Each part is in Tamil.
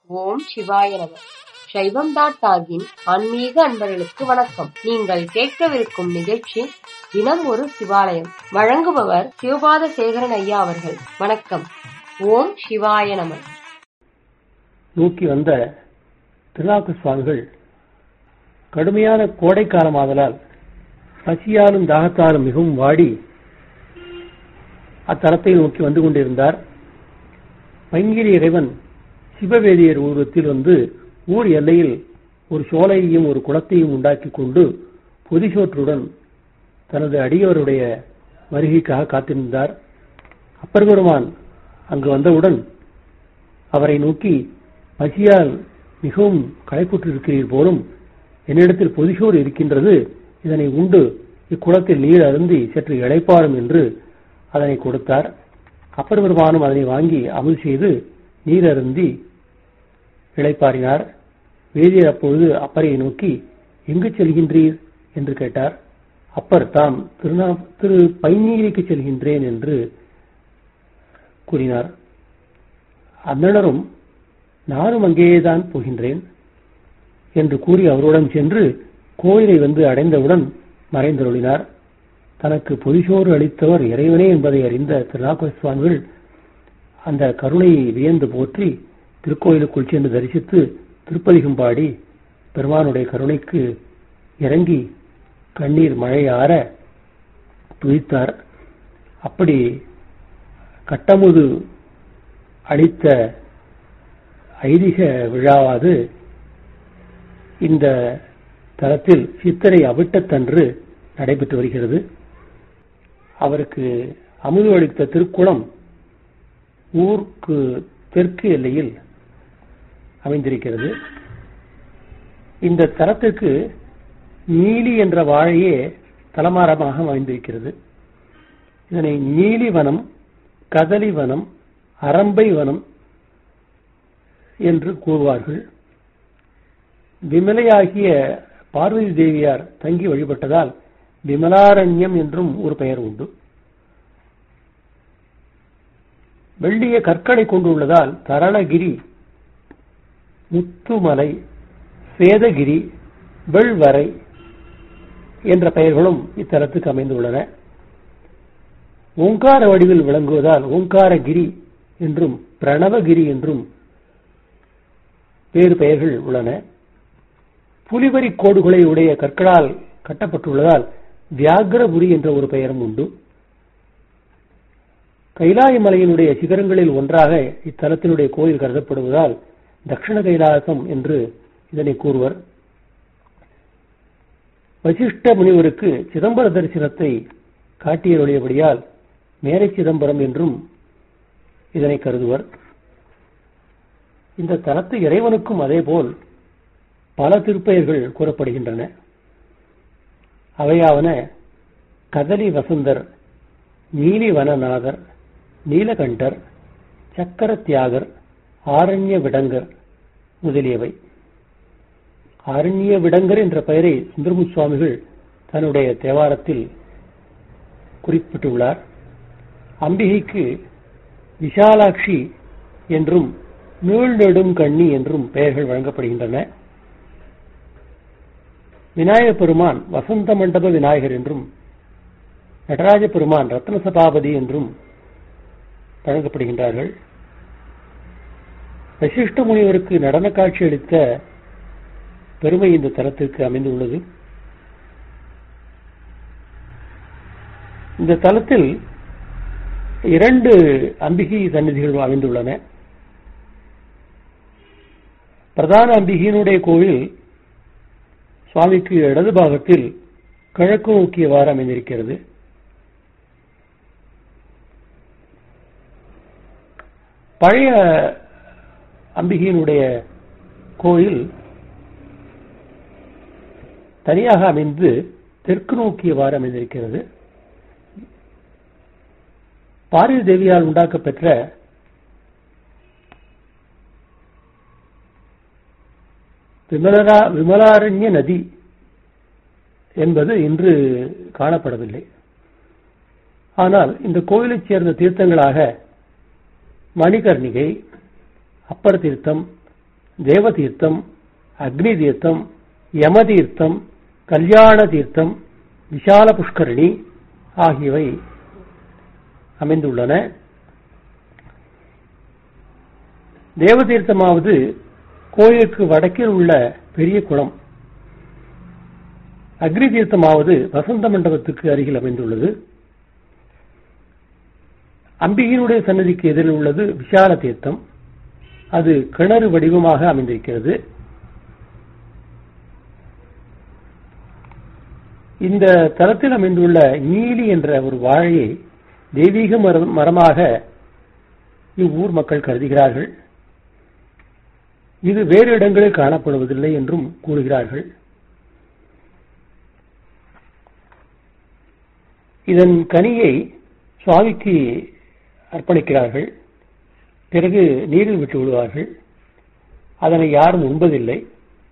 ஓம் சிவாய நம சைவம் டாட் டாகின் ஆன்மீக அன்பர்களுக்கு வணக்கம் நீங்கள் கேட்கவிருக்கும் நிகழ்ச்சி தினம் ஒரு சிவாலயம் வழங்குபவர் சிவபாத சேகரன் ஐயா அவர்கள் வணக்கம் ஓம் சிவாய நம நோக்கி வந்த திருநாக்கு சுவாமிகள் கடுமையான கோடைக்காலமாதலால் பசியாலும் தாகத்தாலும் மிகவும் வாடி அத்தலத்தை நோக்கி வந்து கொண்டிருந்தார் பங்கிரி இறைவன் சிவவேதியர் உருவத்தில் வந்து ஊர் எல்லையில் ஒரு சோலையையும் ஒரு குளத்தையும் உண்டாக்கி கொண்டு பொதிசோற்றுடன் தனது அடியவருடைய வருகைக்காக காத்திருந்தார் அப்பர் பெருமான் அங்கு வந்தவுடன் அவரை நோக்கி பசியால் மிகவும் களைப்புற்று இருக்கிறீர் போலும் என்னிடத்தில் பொதிசோறு இருக்கின்றது இதனை உண்டு இக்குளத்தில் நீர் அருந்தி சற்று இழைப்பாரும் என்று அதனை கொடுத்தார் அப்பர் பெருமானும் அதனை வாங்கி அமுல் செய்து நீர் அருந்தி இளைப்பாறினார் வேதியர் அப்பொழுது அப்பரை நோக்கி எங்கு செல்கின்றீர் என்று கேட்டார் அப்பர் தாம் திருநா திரு பைநீரிக்கு செல்கின்றேன் என்று கூறினார் அந்தணரும் நானும் அங்கேயேதான் போகின்றேன் என்று கூறி அவருடன் சென்று கோயிலை வந்து அடைந்தவுடன் மறைந்தருளினார் தனக்கு பொதிசோறு அளித்தவர் இறைவனே என்பதை அறிந்த திருநாக்குவ சுவாமிகள் அந்த கருணையை வியந்து போற்றி திருக்கோயிலுக்குள் சென்று தரிசித்து திருப்பதிகம் பாடி பெருமானுடைய கருணைக்கு இறங்கி கண்ணீர் மழையாற துதித்தார் அப்படி கட்டமுது அளித்த ஐதீக விழாவாது இந்த தலத்தில் சித்திரை அவிட்டத்தன்று நடைபெற்று வருகிறது அவருக்கு அமுது அளித்த திருக்குளம் ஊருக்கு தெற்கு எல்லையில் அமைந்திருக்கிறது இந்த தலத்திற்கு நீலி என்ற வாழையே தலமாரமாக அமைந்திருக்கிறது இதனை நீலி வனம் கதலி வனம் அரம்பை வனம் என்று கூறுவார்கள் விமலையாகிய பார்வதி தேவியார் தங்கி வழிபட்டதால் விமலாரண்யம் என்றும் ஒரு பெயர் உண்டு வெள்ளிய கற்களை கொண்டுள்ளதால் தரணகிரி முத்துமலை சேதகிரி வெள்வரை என்ற பெயர்களும் இத்தலத்துக்கு அமைந்துள்ளன ஓங்கார வடிவில் விளங்குவதால் ஓங்காரகிரி என்றும் பிரணவகிரி என்றும் வேறு பெயர்கள் உள்ளன புலிவரி கோடுகளை உடைய கற்களால் கட்டப்பட்டுள்ளதால் வியாகரபுரி என்ற ஒரு பெயரும் உண்டு கைலாய மலையினுடைய சிகரங்களில் ஒன்றாக இத்தலத்தினுடைய கோயில் கருதப்படுவதால் தட்சிண கைலாசம் என்று இதனை கூறுவர் வசிஷ்ட முனிவருக்கு சிதம்பர தரிசனத்தை காட்டியருடையபடியால் மேரை சிதம்பரம் என்றும் இதனை கருதுவர் இந்த தலத்து இறைவனுக்கும் அதேபோல் பல திருப்பெயர்கள் கூறப்படுகின்றன அவையாவன கதலி வசுந்தர் நீலி வனநாதர் நீலகண்டர் சக்கர தியாகர் ஆரண்ய விடங்கர் முதலியவை ஆரண்ய விடங்கர் என்ற பெயரை சுந்தரமு சுவாமிகள் தன்னுடைய தேவாரத்தில் குறிப்பிட்டுள்ளார் அம்பிகைக்கு விஷாலாட்சி என்றும் நீள் நெடும் கண்ணி என்றும் பெயர்கள் வழங்கப்படுகின்றன விநாயக பெருமான் வசந்த மண்டப விநாயகர் என்றும் நடராஜ பெருமான் ரத்ன சபாபதி என்றும் வழங்கப்படுகின்றார்கள் வசிஷ்ட முனிவருக்கு நடன காட்சி அளித்த பெருமை இந்த தலத்திற்கு அமைந்துள்ளது இந்த தலத்தில் இரண்டு அம்பிகை சந்நிதிகள் அமைந்துள்ளன பிரதான அம்பிகையினுடைய கோவில் சுவாமிக்கு இடது பாகத்தில் கிழக்கு நோக்கியவாறு அமைந்திருக்கிறது பழைய அம்பிகையினுடைய கோயில் தனியாக அமைந்து தெற்கு நோக்கியவாறு அமைந்திருக்கிறது பார்வதி தேவியால் உண்டாக்கப்பெற்ற விமலரா விமலாரண்ய நதி என்பது இன்று காணப்படவில்லை ஆனால் இந்த கோவிலைச் சேர்ந்த தீர்த்தங்களாக மணிகர்ணிகை அப்பர் தீர்த்தம் தேவதீர்த்தம் அக்னி தீர்த்தம் யமதீர்த்தம் கல்யாண தீர்த்தம் விஷால புஷ்கரணி ஆகியவை அமைந்துள்ளன தேவதீர்த்தமாவது கோயிலுக்கு வடக்கில் உள்ள பெரிய குளம் அக்னி தீர்த்தமாவது வசந்த மண்டபத்துக்கு அருகில் அமைந்துள்ளது அம்பிகையினுடைய சன்னதிக்கு எதிரில் உள்ளது விஷால தீர்த்தம் அது கிணறு வடிவமாக அமைந்திருக்கிறது இந்த தலத்தில் அமைந்துள்ள நீலி என்ற ஒரு வாழையை தெய்வீக மரம் மரமாக இவ்வூர் மக்கள் கருதுகிறார்கள் இது வேறு இடங்களில் காணப்படுவதில்லை என்றும் கூறுகிறார்கள் இதன் கனியை சுவாமிக்கு அர்ப்பணிக்கிறார்கள் பிறகு நீரில் விட்டு விடுவார்கள் அதனை யாரும் உண்பதில்லை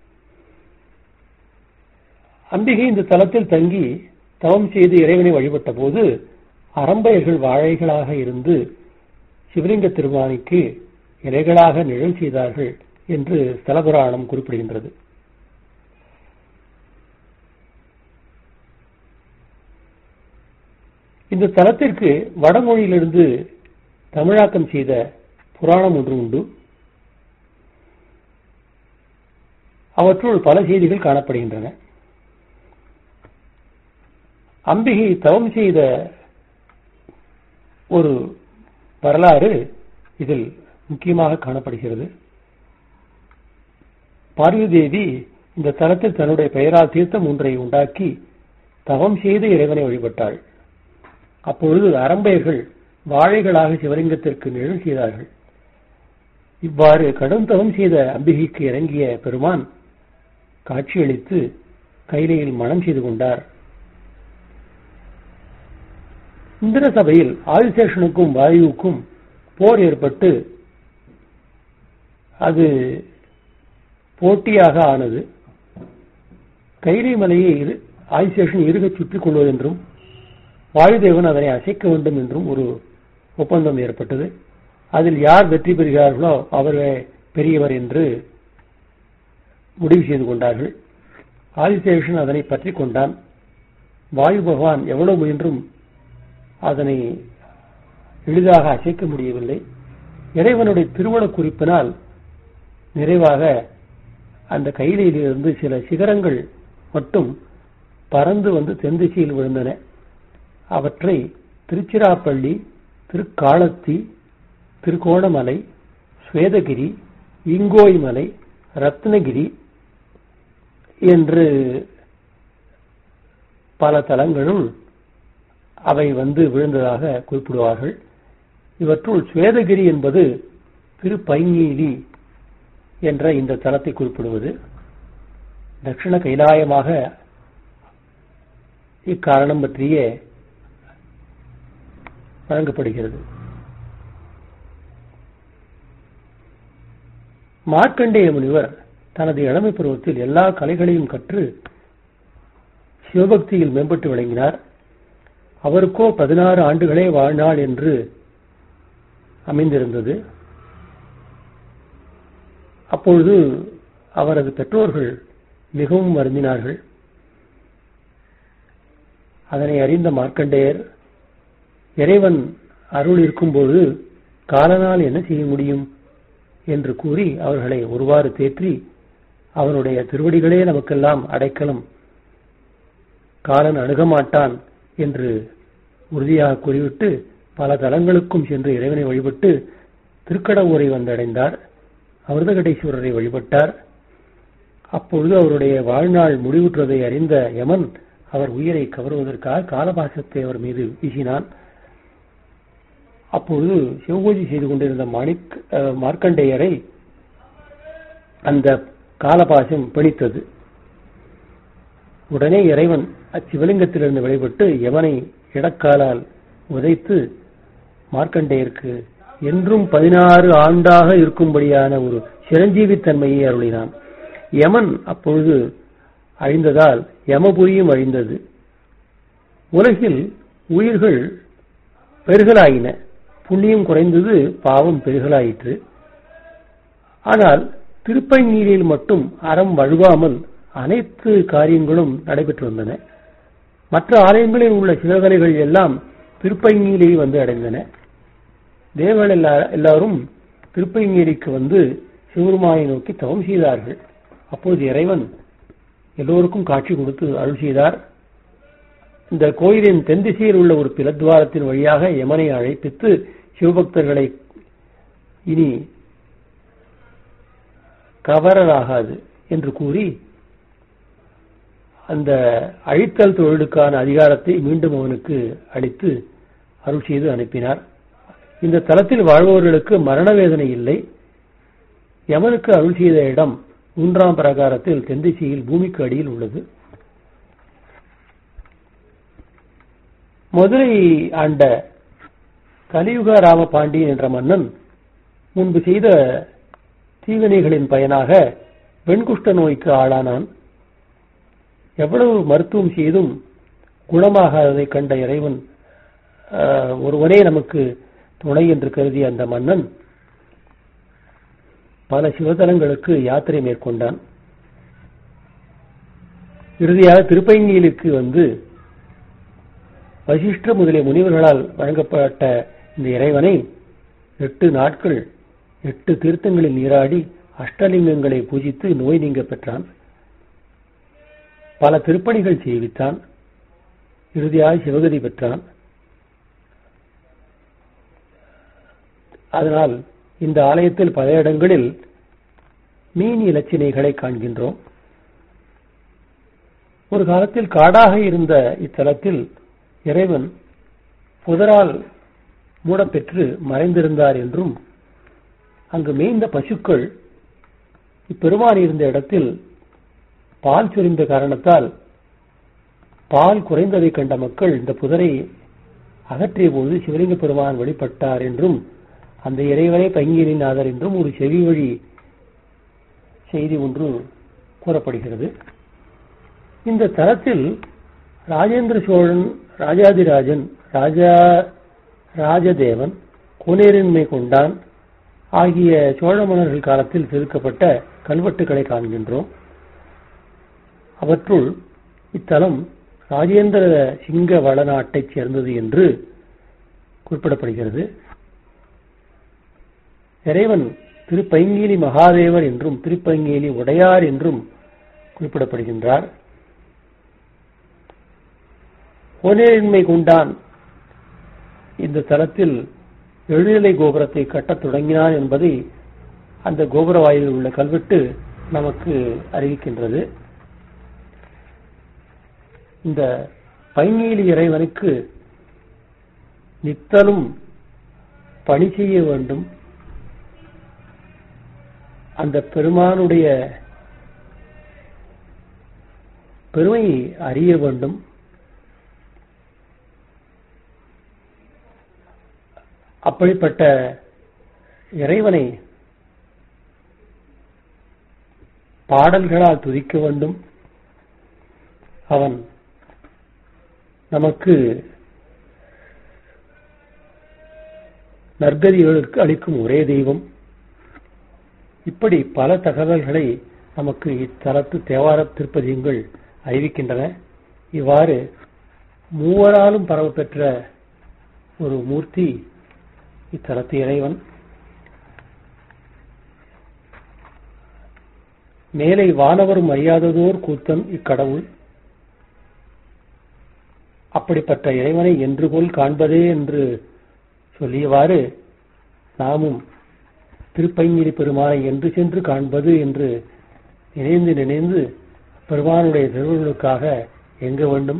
அம்பிகை இந்த தலத்தில் தங்கி தவம் செய்து இறைவனை வழிபட்ட போது அரம்பையர்கள் வாழைகளாக இருந்து சிவலிங்க திருமானிக்கு இலைகளாக நிழல் செய்தார்கள் என்று ஸ்தலபுராணம் குறிப்பிடுகின்றது இந்த தலத்திற்கு வடமொழியிலிருந்து தமிழாக்கம் செய்த புராணம் ஒன்று உண்டு அவற்றுள் பல செய்திகள் காணப்படுகின்றன அம்பிகை தவம் செய்த ஒரு வரலாறு இதில் முக்கியமாக காணப்படுகிறது பார்வதி தேவி இந்த தலத்தில் தன்னுடைய பெயரால் தீர்த்தம் ஒன்றை உண்டாக்கி தவம் செய்து இறைவனை வழிபட்டாள் அப்பொழுது அரம்பையர்கள் வாழைகளாக சிவலிங்கத்திற்கு நிழல் செய்தார்கள் இவ்வாறு கடும் தவம் செய்த அம்பிகைக்கு இறங்கிய பெருமான் காட்சியளித்து கைலையில் மனம் செய்து கொண்டார் இந்திர சபையில் ஆதிசேஷனுக்கும் வாயுவுக்கும் போர் ஏற்பட்டு அது போட்டியாக ஆனது கைலை மலையை ஆதிசேஷன் இருகச் சுற்றிக் கொள்வதென்றும் வாயுதேவன் அதனை அசைக்க வேண்டும் என்றும் ஒரு ஒப்பந்தம் ஏற்பட்டது அதில் யார் வெற்றி பெறுகிறார்களோ அவரே பெரியவர் என்று முடிவு செய்து கொண்டார்கள் ஆதிசேஷன் அதனை பற்றி கொண்டான் வாயு பகவான் எவ்வளவு முயன்றும் அதனை எளிதாக அசைக்க முடியவில்லை இறைவனுடைய திருமண குறிப்பினால் நிறைவாக அந்த கையிலிருந்து சில சிகரங்கள் மட்டும் பறந்து வந்து தென் திசையில் விழுந்தன அவற்றை திருச்சிராப்பள்ளி திருக்காளத்தி திருகோணமலை சுவேதகிரி இங்கோய் மலை ரத்னகிரி என்று பல தலங்களும் அவை வந்து விழுந்ததாக குறிப்பிடுவார்கள் இவற்றுள் சுவேதகிரி என்பது திருப்பைங்கீலி என்ற இந்த தலத்தை குறிப்பிடுவது தட்சிண கைலாயமாக இக்காரணம் பற்றியே வழங்கப்படுகிறது மார்க்கண்டேய முனிவர் தனது இளமை பருவத்தில் எல்லா கலைகளையும் கற்று சிவபக்தியில் மேம்பட்டு விளங்கினார் அவருக்கோ பதினாறு ஆண்டுகளே வாழ்நாள் என்று அமைந்திருந்தது அப்பொழுது அவரது பெற்றோர்கள் மிகவும் வருந்தினார்கள் அதனை அறிந்த மார்க்கண்டேயர் இறைவன் அருள் இருக்கும்போது காலனால் என்ன செய்ய முடியும் என்று கூறி அவர்களை ஒருவாறு தேற்றி அவனுடைய திருவடிகளே நமக்கெல்லாம் அடைக்கலம் காலன் அணுகமாட்டான் என்று உறுதியாக கூறிவிட்டு பல தலங்களுக்கும் சென்று இறைவனை வழிபட்டு திருக்கடவுரை வந்தடைந்தார் அமிர்தகடேஸ்வரரை வழிபட்டார் அப்பொழுது அவருடைய வாழ்நாள் முடிவுற்றதை அறிந்த யமன் அவர் உயிரை கவருவதற்காக காலபாசத்தை அவர் மீது வீசினான் அப்பொழுது சிவபூஜை செய்து கொண்டிருந்த மாணிக் மார்க்கண்டேயரை அந்த காலபாசம் பிடித்தது உடனே இறைவன் அச்சிவலிங்கத்திலிருந்து வெளிப்பட்டு யமனை இடக்காலால் உதைத்து மார்க்கண்டேயருக்கு என்றும் பதினாறு ஆண்டாக இருக்கும்படியான ஒரு சிரஞ்சீவி தன்மையை அருளினான் யமன் அப்பொழுது அழிந்ததால் யமபுரியும் அழிந்தது உலகில் உயிர்கள் பெருகலாயின புண்ணியம் குறைந்தது பாவம் பெருகலாயிற்று ஆனால் திருப்பங்கீழில் மட்டும் அறம் வழுவாமல் அனைத்து காரியங்களும் நடைபெற்று வந்தன மற்ற ஆலயங்களில் உள்ள சிவகலைகள் எல்லாம் திருப்பங்கீழியை வந்து அடைந்தன தேவர்கள் எல்லா- எல்லாரும் திருப்பங்கீழிக்கு வந்து சிவருமானை நோக்கி தவம் செய்தார்கள் அப்போது இறைவன் எல்லோருக்கும் காட்சி கொடுத்து அருள் செய்தார் இந்த கோயிலின் தென் திசையில் உள்ள ஒரு பிலத்வாரத்தின் வழியாக யமனை அழைப்பித்து சிவபக்தர்களை இனி கவரலாகாது என்று கூறி அந்த அழித்தல் தொழிலுக்கான அதிகாரத்தை மீண்டும் அவனுக்கு அளித்து அருள் செய்து அனுப்பினார் இந்த தலத்தில் வாழ்பவர்களுக்கு மரண வேதனை இல்லை யமனுக்கு அருள் செய்த இடம் மூன்றாம் பிரகாரத்தில் தென்திசையில் பூமிக்கு அடியில் உள்ளது மதுரை ஆண்ட கலியுக ராம பாண்டியன் என்ற மன்னன் முன்பு செய்த தீவினைகளின் பயனாக வெண்குஷ்ட நோய்க்கு ஆளானான் எவ்வளவு மருத்துவம் செய்தும் குணமாகாததை கண்ட இறைவன் ஆஹ், ஒருவனே நமக்கு துணை என்று கருதிய அந்த மன்னன் பல சிவதலங்களுக்கு யாத்திரை மேற்கொண்டான் இறுதியாக திருப்பங்கியிலுக்கு வந்து வசிஷ்ட முதலிய முனிவர்களால் வழங்கப்பட்ட இந்த இறைவனை எட்டு நாட்கள் எட்டு தீர்த்தங்களில் நீராடி அஷ்டலிங்கங்களை பூஜித்து நோய் நீங்க பெற்றான் பல திருப்பணிகள் செய்வித்தான் இறுதியாக சிவகதி பெற்றான் அதனால் இந்த ஆலயத்தில் பல இடங்களில் மீன் இலச்சினைகளை காண்கின்றோம் ஒரு காலத்தில் காடாக இருந்த இத்தலத்தில் இறைவன் புதரால் மூடப்பெற்று மறைந்திருந்தார் என்றும் அங்கு மேய்ந்த பசுக்கள் இப்பெருமான் இருந்த இடத்தில் பால் சுரிந்த காரணத்தால் பால் குறைந்ததை கண்ட மக்கள் இந்த புதரை அகற்றிய போது சிவலிங்க பெருமான் வெளிப்பட்டார் என்றும் அந்த இறைவனை பங்கீரினாதர் என்றும் ஒரு செவி வழி செய்தி ஒன்று கூறப்படுகிறது இந்த தலத்தில் ராஜேந்திர சோழன் ராஜாதிராஜன் ராஜா ராஜதேவன் கோனேரின்மை கொண்டான் ஆகிய சோழ மன்னர்கள் காலத்தில் செதுக்கப்பட்ட கல்வெட்டுகளை காண்கின்றோம் அவற்றுள் இத்தலம் ராஜேந்திர சிங்க வளநாட்டைச் சேர்ந்தது என்று குறிப்பிடப்படுகிறது இறைவன் திருப்பைங்கேலி மகாதேவர் என்றும் திருப்பைங்கேலி உடையார் என்றும் குறிப்பிடப்படுகின்றார் கோனேரின்மை கொண்டான் இந்த தலத்தில் எழுநிலை கோபுரத்தை கட்டத் தொடங்கினான் என்பதை அந்த கோபுர வாயிலில் உள்ள கல்வெட்டு நமக்கு அறிவிக்கின்றது இந்த பைங்கேலி இறைவனுக்கு நித்தலும் பணி செய்ய வேண்டும் அந்த பெருமானுடைய பெருமையை அறிய வேண்டும் அப்படிப்பட்ட இறைவனை பாடல்களால் துதிக்க வேண்டும் அவன் நமக்கு நற்கதிகளுக்கு அளிக்கும் ஒரே தெய்வம் இப்படி பல தகவல்களை நமக்கு இத்தலத்து தேவார திருப்பதியங்கள் அறிவிக்கின்றன இவ்வாறு மூவராலும் பரவ பெற்ற ஒரு மூர்த்தி இத்தலத்து இறைவன் மேலை வானவரும் அறியாததோர் கூத்தன் இக்கடவுள் அப்படிப்பட்ட இறைவனை என்று போல் காண்பதே என்று சொல்லியவாறு நாமும் திருப்பைங்கிரி பெருமானை என்று சென்று காண்பது என்று நினைந்து நினைந்து பெருமானுடைய திருவுகளுக்காக எங்க வேண்டும்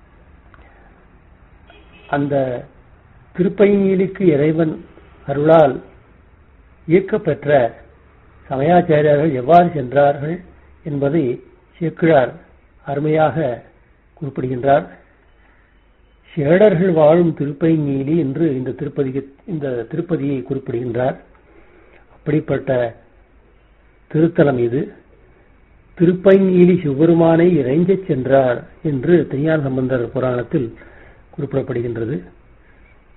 அந்த திருப்பைங்கிலிக்கு இறைவன் அருளால் இயக்கப்பெற்ற சமயாச்சாரியார்கள் எவ்வாறு சென்றார்கள் என்பதை சேக்கிழார் அருமையாக குறிப்பிடுகின்றார் சேடர்கள் வாழும் திருப்பைங்கீலி என்று இந்த திருப்பதி இந்த திருப்பதியை குறிப்பிடுகின்றார் அப்படிப்பட்ட திருத்தலம் இது திருப்பைங்கீலி சிவபெருமானை இறைஞ்சச் சென்றார் என்று திருஞான சம்பந்தர் புராணத்தில் குறிப்பிடப்படுகின்றது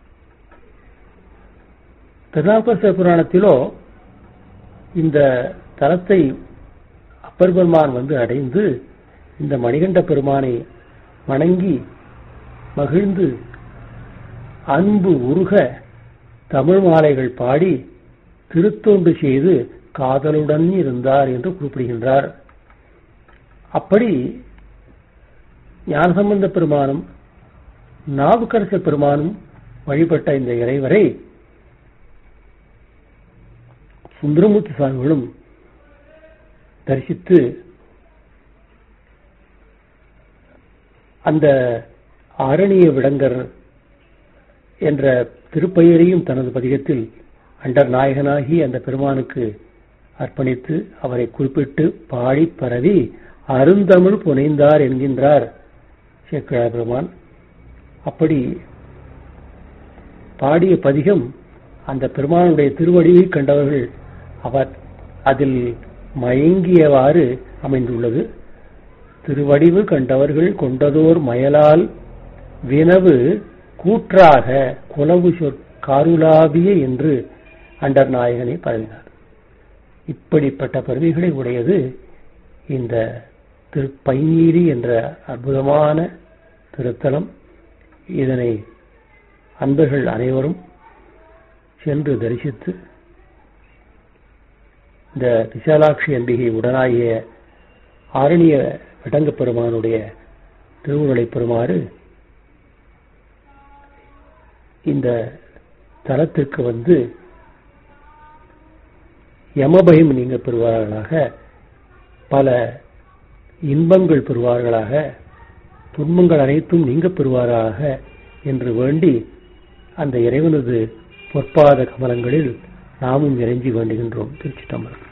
திருநாவுக்கரசர் புராணத்திலோ இந்த தலத்தை அப்பர் பெருமான் வந்து அடைந்து இந்த மணிகண்ட பெருமானை வணங்கி மகிழ்ந்து அன்பு உருக தமிழ் மாலைகள் பாடி திருத்தொண்டு செய்து காதலுடன் இருந்தார் என்று குறிப்பிடுகின்றார் அப்படி ஞானசம்பந்த பெருமானும் நாவுக்கரச பெருமானும் வழிபட்ட இந்த இறைவரை சுந்தரமூர்த்தி சுவாமிகளும் தரிசித்து அந்த ஆரணிய விடங்கர் என்ற திருப்பெயரையும் தனது பதிகத்தில் அண்டர் நாயகனாகி அந்த பெருமானுக்கு அர்ப்பணித்து அவரை குறிப்பிட்டு பாடி பரவி அருந்தமிழ் புனைந்தார் என்கின்றார் சேக்கிழார் பெருமான் அப்படி பாடிய பதிகம் அந்த பெருமானுடைய திருவடியை கண்டவர்கள் அவர் அதில் மயங்கியவாறு அமைந்துள்ளது திருவடிவு கண்டவர்கள் கொண்டதோர் மயலால் வினவு கூற்றாக குலவு காருலாவிய என்று அண்டர் நாயகனை பரவினார் இப்படிப்பட்ட பெருமைகளை உடையது இந்த திருப்பைநீரி என்ற அற்புதமான திருத்தலம் இதனை அன்பர்கள் அனைவரும் சென்று தரிசித்து இந்த விசாலாட்சி அம்பிகை உடனாகிய ஆரணிய விடங்க பெருமானுடைய திருவுருளை பெறுமாறு இந்த தலத்திற்கு வந்து யமபயம் நீங்க பெறுவார்களாக பல இன்பங்கள் பெறுவார்களாக துன்பங்கள் அனைத்தும் நீங்க பெறுவாராக என்று வேண்டி அந்த இறைவனது பொற்பாத கமலங்களில் நாமும் இறைஞ்சி வேண்டுகின்றோம் திருச்சி